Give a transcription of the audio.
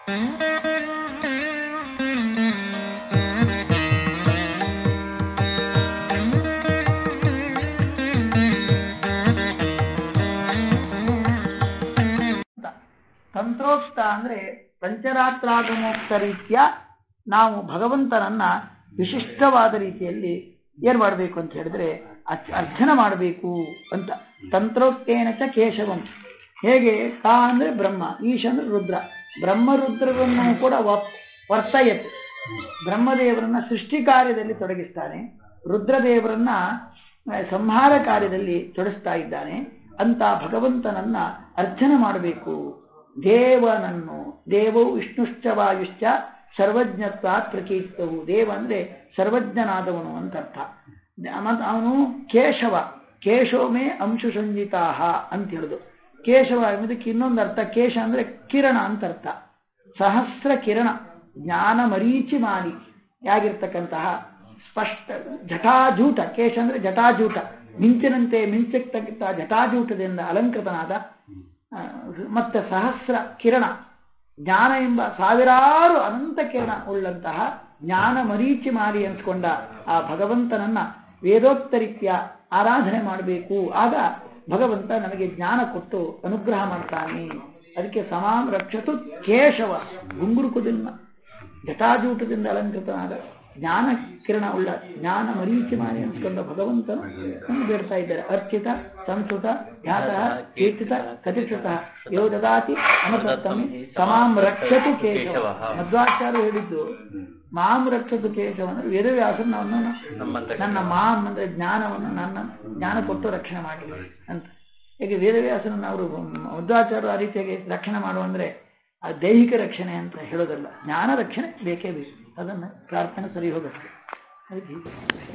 ತಂತ್ರೋಕ್ತ ಅಂದ್ರೆ ಪಂಚರಾತ್ರಾಗಮೋಕ್ತ ರೀತಿಯ ನಾವು ಭಗವಂತನನ್ನ ವಿಶಿಷ್ಟವಾದ ರೀತಿಯಲ್ಲಿ ಏನ್ ಮಾಡಬೇಕು ಅಂತ ಹೇಳಿದ್ರೆ ಅರ್ಚ- ಅರ್ಚನೆ ಮಾಡಬೇಕು ಅಂತ ತಂತ್ರೋಕ್ತೇನ ಚ ಕೇಶವಂ ಹೇಗೆ ಕಾ ಅಂದ್ರೆ ಬ್ರಹ್ಮ ಈಶ ಅಂದ್ರೆ ರುದ್ರ ಬ್ರಹ್ಮರುದ್ರರನ್ನು ಕೂಡ ವ- ವರ್ತಯತ್ ಬ್ರಹ್ಮದೇವರನ್ನ ಸೃಷ್ಟಿ ಕಾರ್ಯದಲ್ಲಿ ತೊಡಗಿಸ್ತಾನೆ ರುದ್ರದೇವರನ್ನ ಆ, ಸಂಹಾರ ಕಾರ್ಯದಲ್ಲಿ ತೊಡಗಿಸ್ತಾ ಇದ್ದಾನೆ ಅಂತ ಭಗವಂತನನ್ನ ಅರ್ಚನೆ ಮಾಡಬೇಕು ದೇವನನ್ನು ದೇವವು ವಿಷ್ಣುಶ್ಚ ವಾಯುಶ್ಚ ಸರ್ವಜ್ಞತ್ವಾತ್ ಪ್ರಕೀರ್ತವು ದೇವ ಅಂದ್ರೆ ಸರ್ವಜ್ಞನಾದವನು ಅಂತ ಅರ್ಥ ಮತ್ತು ಅವನು ಕೇಶವ ಕೇಶವಮೇ ಅಂಶು ಸಂಜಿತಾಹ ಅಂತ ಹೇಳುದು ಕೇಶವ ಎಂಬುದಕ್ಕೆ ಇನ್ನೊಂದು ಅರ್ಥ ಕೇಶ ಅಂದ್ರೆ ಕಿರಣ ಅಂತ ಅರ್ಥ ಸಹಸ್ರ ಕಿರಣ ಜ್ಞಾನ ಮರೀಚಿ ಮಾಡಿ ಯಾಗಿರ್ತಕ್ಕಂತಹ ಸ್ಪಷ್ಟ ಜಟಾಜೂಟ ಕೇಶ ಅಂದ್ರೆ ಜಟಾಜೂಟ ಮಿಂಚಿನಂತೆ ಮಿಂಚತಕ್ಕಂತಹ ಜಟಾಜೂಟದಿಂದ ಅಲಂಕೃತನಾದ ಆ, ಮತ್ತೆ ಸಹಸ್ರ ಕಿರಣ ಜ್ಞಾನ ಎಂಬ ಸಾವಿರಾರು ಅನಂತ ಕಿರಣ ಉಳ್ಳಂತಹ ಜ್ಞಾನ ಮರೀಚಿ ಮಾಡಿ ಅನ್ಸ್ಕೊಂಡ ಆ ಭಗವಂತನನ್ನ ವೇದೋಕ್ತ ರೀತಿಯ ಆರಾಧನೆ ಮಾಡಬೇಕು ಆಗ ಭಗವಂತ ನಮಗೆ ಜ್ಞಾನ ಕೊಟ್ಟು ಅನುಗ್ರಹ ಮಾಡ್ತಾನೆ ಅದಕ್ಕೆ ಸಮಾಂ ರಕ್ಷತು ಕೇಶವ ಗುಂಗುರುಕುದಿಲ್ಲ ಜಟಾಜೂಟದಿಂದ ಅಲಂಕೃತನಾದ ಜ್ಞಾನ ಕಿರಣ ಉಳ್ಳ ಜ್ಞಾನ ಮರೀಚಿ ಮಾಡಿ ಅನ್ಸ್ಕೊಂಡ ಭಗವಂತನು ನಮ್ಗೆ ಬೇಡ್ತಾ ಇದ್ದಾರೆ ಅರ್ಚಿತ ಸಂಸ್ಕೃತ ಖ್ಯಾತ ಕೀರ್ತಿತ ಕಥಿತ ಯೋ ದದಾತಿ ಅಮಸತ್ತಮಿ ಸಮಾಂ ರಕ್ಷತು ಕೇಶವ ಮಧ್ವಾಚಾರ್ಯ ಹೇಳಿದ್ದು ಮಾಂ ರಕ್ಷತು ಕೇಶವ ಅಂದ್ರೆ ವೇದವ್ಯಾಸರು ನನ್ನನ್ನು ನಮ್ಮಂತ ನನ್ನ ಮಾಂ ಅಂದ್ರೆ ಜ್ಞಾನವನ್ನು ನನ್ನ ಜ್ಞಾನ ಕೊಟ್ಟು ರಕ್ಷಣೆ ಮಾಡಿ ಅಂತ ಈಗ ವೇದವ್ಯಾಸರನ್ನು ಅವರು ಮಧ್ವಾಚಾರ್ಯರು ಆ ರೀತಿಯಾಗಿ ರಕ್ಷಣೆ ಮಾಡುವ ಅಂದ್ರೆ ಆ ದೈಹಿಕ ರಕ್ಷಣೆ ಅಂತ ಹೇಳೋದಲ್ಲ ಜ್ಞಾನ ರಕ್ಷಣೆ ಬೇಕೇ ಬೇಕು ಅದನ್ನು ಪ್ರಾರ್ಥನೆ ಸರಿ ಹೋಗುತ್ತೆ ಅದಕ್ಕೆ ಹೀಗೆ